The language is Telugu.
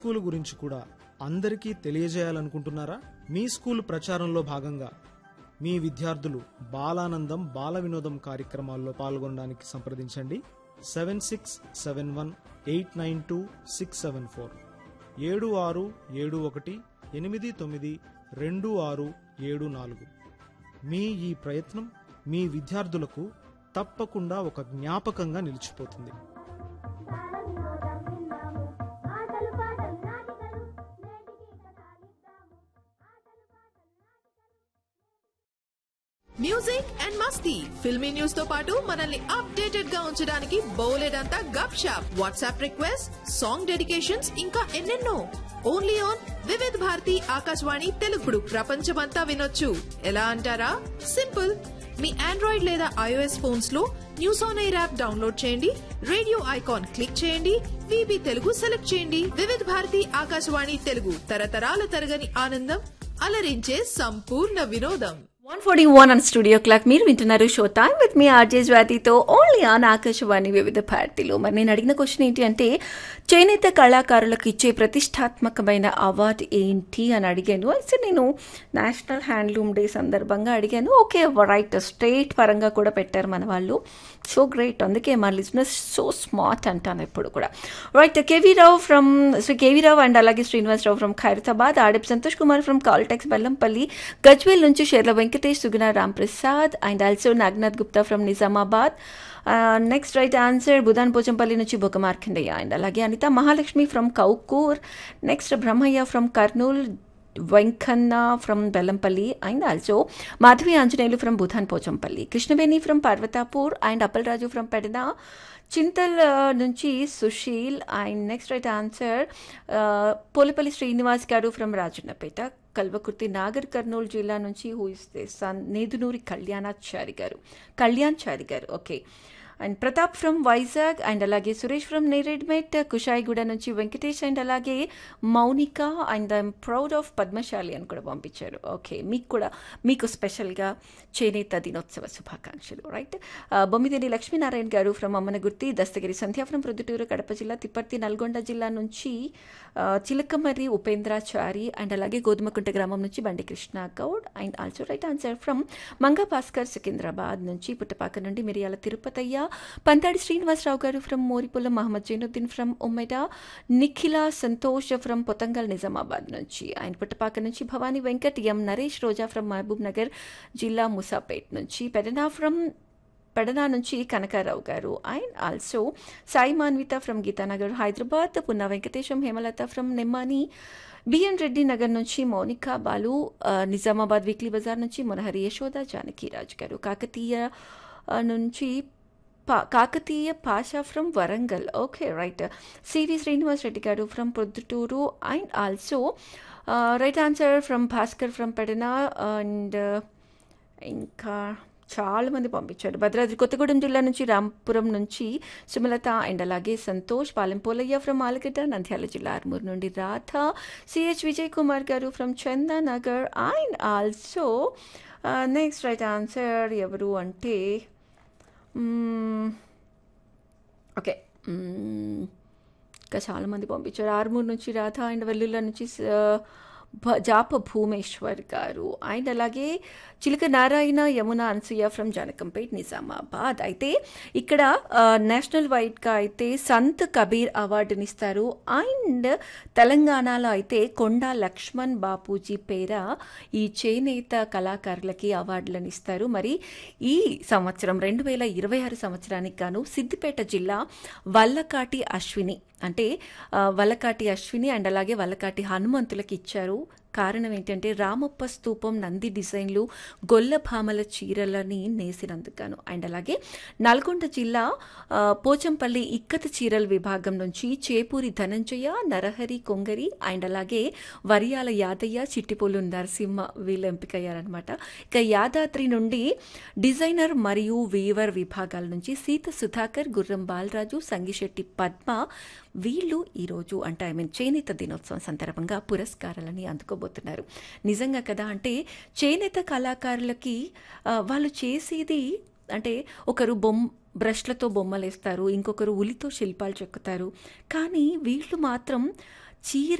స్కూల్ గురించి కూడా అందరికీ తెలియజేయాలనుకుంటున్నారా మీ స్కూల్ ప్రచారంలో భాగంగా మీ విద్యార్థులు బాలానందం బాల వినోదం కార్యక్రమాల్లో పాల్గొనడానికి సంప్రదించండి seven six seven one eight nine two six seven four ఏడు ఆరు ఏడు ఒకటి ఎనిమిది తొమ్మిది రెండు ఆరు ఏడు నాలుగు మీ ఈ ప్రయత్నం మీ విద్యార్థులకు తప్పకుండా ఒక జ్ఞాపకంగా నిలిచిపోతుంది బాలవినోదం విన్నాము ఆటలు పాటలు నాటికలు నేటికి కథాలిద్దాము ఆటలు పాటలు నాటికలు మ్యూజిక్ అండ్ మస్తీ ఫిల్మీ న్యూస్ తో పాటు మనల్ని అప్డేటెడ్ గా ఉంచడానికి బౌలెడంతా గప్ షాప్ వాట్సాప్ రిక్వెస్ట్ సాంగ్ డెడికేషన్స్ ఇంకా ఎన్నెన్నో ఓన్లీ ఆన్ వివిధ్ భారతి ఆకాశవాణి తెలుగుడు ప్రపంచమంతా వినొచ్చు ఎలా అంటారా సింపుల్ మీ ఆండ్రాయిడ్ లేదా ఐఓఎస్ ఫోన్స్ లో news on air app download చేయండి రేడియో ఐకాన్ క్లిక్ చేయండి విబి తెలుగు సెలెక్ట్ చేయండి వివిధ భారతి ఆకాశవాణి తెలుగు తరతరాల తరగని ఆనందం అలరించే సంపూర్ణ వినోదం one forty one on studio clock మీరు వింటున్నారు షో టైం విత్ మీ ఆర్జే జ్వాతితో ఓన్లీ ఆన్ ఆకాశవాణి వివిధ భారతిలో మరి నేను అడిగిన క్వశ్చన్ ఏంటి అంటే చేనేత కళాకారులకు ఇచ్చే ప్రతిష్టాత్మకమైన అవార్డు ఏంటి అని అడిగాను అయితే నేను నేషనల్ హ్యాండ్లూమ్ డే సందర్భంగా అడిగాను ఓకే రైట్ స్టేట్ పరంగా కూడా పెట్టారు మన వాళ్ళు సో గ్రేట్ అందుకే మా లిజినెస్ సో స్మార్ట్ అంటాను ఎప్పుడు కూడా right KV Rao from Shri KV Rao and అలాగే శ్రీనివాసరావు ఫ్రమ్ ఖైరతాబాద్ ఆడప్ సంతోష్ కుమార్ ఫ్రమ్ కాల్టెక్స్ బెల్లంపల్లి గజ్వేల్ నుంచి షేర్ల Venkatesh Suguna Ram Prasad and also Naganath Gupta from Nizamabad next right answer Bhoodan Pochampally నుంచి బొగ్గమార్కండయ్య అండ్ అలాగే Anitha Mahalakshmi from Kowkur next Brahmaiah from Kurnool Venkanna from Bellampalli and also Madhavi Anjaneyulu from Bhoodan Pochampally Krishnaveni from Parvathapur and Appalaraju from Pedana చింతల్ ఆ, నుంచి Sushil and next right answer Polipalli Srinivas garu from Rajannapeta Kalwakurthy Nagar Kurnool జిల్లా నుంచి who is this Nedunuri Kalyanachari garu Kalyanchari garu okay and Pratap from Vizag and అలాగే సురేష్ ఫ్రమ్ నేరేడ్మెట్ కుషాయిగూడ నుంచి వెంకటేష్ అండ్ అలాగే Mounika and I'm proud of Padmashali అని కూడా పంపించారు ఓకే మీకు కూడా మీకు స్పెషల్గా చేనేత దినోత్సవ శుభాకాంక్షలు right Bommideni Lakshminarayana garu from Ammanagurthi Dastagiri Sandhya from Proddatur Kadapa జిల్లా తిప్పర్తి నల్గొండ జిల్లా నుంచి ఆ, చిలకమర్రి ఉపేంద్రాచారి అండ్ అలాగే గోధుమకుంట గ్రామం నుంచి Bandi Krishna Goud and also right answer from Manga Bhaskar Secunderabad నుంచి పుట్టపాక నుండి Miriyala Tirupathaiah Panthadi Srinivasarao garu from Moripulla Mohammed Zainuddin from Ummeda Nikhila Santosh from Pothangal Nizamabad నుంచి ఆయన పుట్టపాక నుంచి Bhavani Venkat M Naresh Roja from Mahabubnagar జిల్లా ముసాపేట్ నుంచి పెడనా ఫ్రమ్ పెడనా నుంచి Kanakarao garu and also Sai Manvitha from Geethanagar Hyderabad Punna Venkatesham Hemalatha from Nimmani BN Reddy Nagar నుంచి మౌనిక బాలు ఆ, నిజామాబాద్ వీక్లీ బజార్ నుంచి మునహరి యశోద జానకిరాజ్ గారు కాకతీయ ఆ, నుంచి పా Kakatiya Pasha from Warangal okay right CV Srinivas Reddy garu from Proddatur and also right answer from Bhaskar from Pedana and ఇంకా చాలా మంది పంపించారు భద్రాద్రి కొత్తగూడెం జిల్లా నుంచి రాంపురం నుంచి సుమలత అండ్ అలాగే సంతోష్ పాలెంపోలయ్య ఫ్రమ్ ఆలగడ్డ నంద్యాల జిల్లా ఆర్మూర్ నుండి Radha CH Vijay Kumar garu from Chandanagar and also next right answer ఎవరు అంటే మ్మ్, ఓకే మ్మ్, ఇంకా చాలామంది పంపించారు ఆర్మూర్ నుంచి రాధ అండ్ వెల్లుల్ల నుంచి స- భ- జాప భూమేశ్వర్ గారు అండ్ అలాగే చిలక నారాయణ యమున అనసూయ ఫ్రమ్ జనకంపేట్ నిజామాబాద్ అయితే ఇక్కడ ఆ, నేషనల్ వైడ్గా అయితే సంత్ కబీర్ అవార్డుని ఇస్తారు అండ్ తెలంగాణలో అయితే కొండా లక్ష్మణ్ బాపూజీ పేర ఈ చేనేత కళాకారులకి అవార్డులను ఇస్తారు మరి ఈ సంవత్సరం రెండు వేల ఇరవై ఆరు సంవత్సరానికి గాను సిద్దిపేట జిల్లా వల్లకాటి అశ్విని అంటే ఆ, వల్లకాటి అశ్విని అండ్ అలాగే వల్లకాటి హనుమంతులకి ఇచ్చారు కారణం ఏంటంటే రామప్ప స్తూపం నంది డిజైన్లు గొల్లభామల చీరలని నేసినందుకు గాను అండ్ అలాగే నల్గొండ జిల్లా ఆ, పోచంపల్లి ఇక్కత చీరల విభాగం నుంచి చేపూరి ధనంజయ నరహరి కొంగరి అండ్ అలాగే వరియాల యాదయ్య చిట్టిపోలు నరసింహ వీళ్ళు ఎంపికయ్యారనమాట ఇక యాదాద్రి నుండి డిజైనర్ మరియు వీవర్ విభాగాల నుంచి సీత సుధాకర్ గుర్రం బాలరాజు సంగిశెట్టి పద్మ వీళ్ళు ఈరోజు అంటే ఐ మీన్ చేనేత దినోత్సవం సందర్భంగా పురస్కారాలని అందుకోబోతున్నారు నిజంగా కదా అంటే చేనేత కళాకారులకి ఆ, వాళ్ళు చేసేది అంటే ఒకరు బొమ్మ బ్రష్లతో బొమ్మలు వేస్తారు ఇంకొకరు ఉలితో శిల్పాలు చెక్కుతారు కానీ వీళ్ళు మాత్రం చీర